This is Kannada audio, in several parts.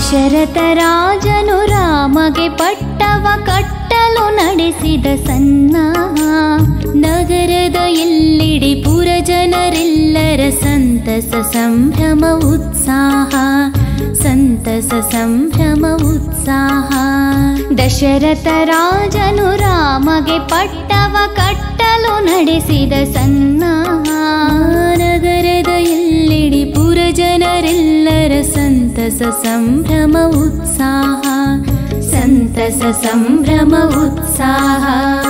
ದಶರಥ ರಾಜನು ರಾಮಗೆ ಪಟ್ಟವ ಕಟ್ಟಲು ನಡೆಸಿದ ಸನ್ನಾಹ ನಗರದ ಎಲ್ಲೆಡೆ ಪುರ ಜನರೆಲ್ಲರ ಸಂತಸ ಸಂಭ್ರಮ ಉತ್ಸಾಹ ಸಂತಸ ಸಂಭ್ರಮ ಉತ್ಸಾಹ ದಶರಥ ರಾಜನು ರಾಮಗೆ ಪಟ್ಟವ ಕಟ್ಟಲು ನಡೆಸಿದ ಸನ್ನಾಹ ನಗರದ ಎಲ್ಲೆಡೆ ಪುರ ಜನರೆಲ್ಲರ ಸಂತಸ ಸಂಭ್ರಮ ಉತ್ಸಾಹ ಸಂತಸ ಸಂಭ್ರಮ ಉತ್ಸಾಹ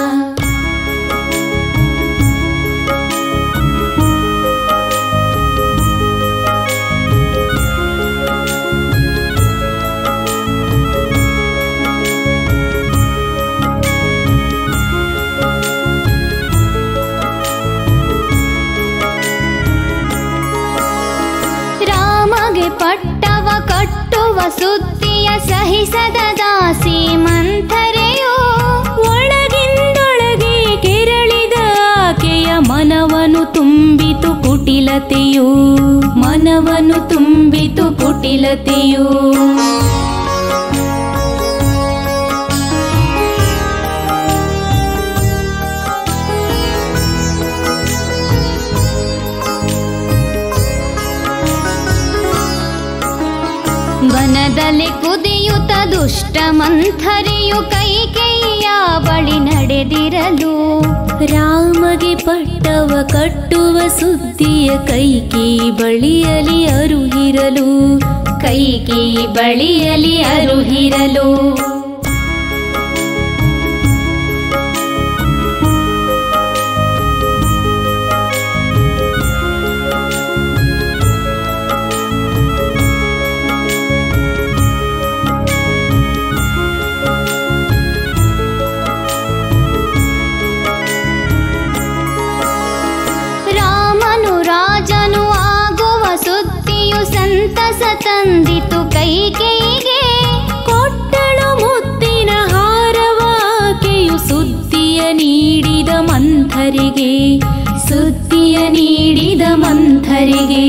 ರಾಮಗೆ ಪಟ್ಟವ ಕಟ್ಟುವ ಸುದ್ದಿಯ ಸಹಿಸದ ದಾಸಿ ಮಂಥರೆಯೋ ಒಳಗಿಂದೊಳಗೆ ಕೆರಳಿದ ಆಕೆಯ ಮನವನು ತುಂಬಿತು ಕುಟಿಲತೆಯು ಮನವನು ತುಂಬಿತು ಕುಟಿಲತೆಯು ವನದಲ್ಲಿ ಕುದಿಯುತ್ತ ದುಷ್ಟ ಮಂಥರೆಯು ಕೈಕೆಯ ಬಳಿ ನಡೆದಿರಲು ರಾಮಗೆ ಪಟ್ಟವ ಕಟ್ಟುವ ಸುದ್ದಿಯ ಕೈಕಿ ಬಳಿಯಲಿ ಅರುಹಿರಲು ಕೈಕಿ ಬಳಿಯಲಿ ಅರುಹಿರಲು ರಾಮನು ರಾಜನು ಆಗುವ ಸುದ್ದಿಯು ಸಂತಸ ತಂದಿತು ಕೈಕೇಯಿಗೆ ಕೊಟ್ಟಳು ಮುತ್ತಿನ ಹಾರವ ಆಕೆಯು ಸುದ್ದಿಯ ನೀಡಿದ ಮಂಥರಿಗೆ ಸುದ್ದಿಯ ನೀಡಿದ ಮಂಥರಿಗೆ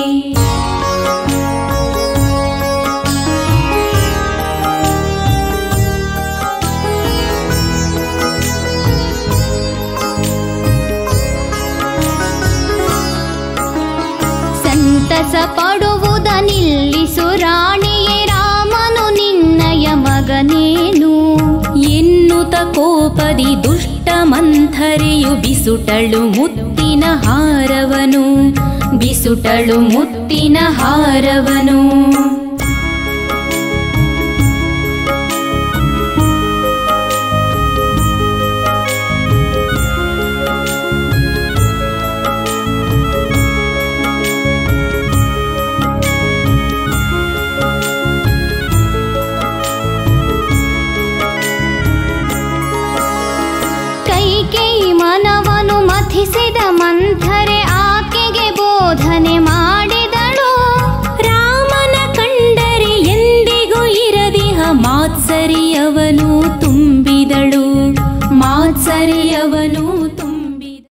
ಸಂತಸ ಪಡುವುದ ನಿಲ್ಲಿಸು ರಾಣಿಯೇ ರಾಮನು ನಿನ್ನಯ ಮಗನೇನು ಎನ್ನುತ್ತ ಕೋಪದಿ ದುಷ್ಟ ಮಂಥರೆಯು ಬಿಸುಟಳು ಮುತ್ತಿನ ಹಾರವನು ಬಿಸುಟಳು ಮುತ್ತಿನ ಹಾರವನು ಕೈಕೇಯಿ ಮನವನು ಮಥಿಸಿದ ಮಂಥರೆ ಆಕೆಗೆ ಬೋಧನೆ ಮಾಡಿದಳು ರಾಮನ ಕಂಡರೆ ಎಂದಿಗೂ ಇರದಿಹ ಮಾತ್ಸರಿಯವನು ತುಂಬಿದಳು ಮಾತ್ಸರಿಯವನು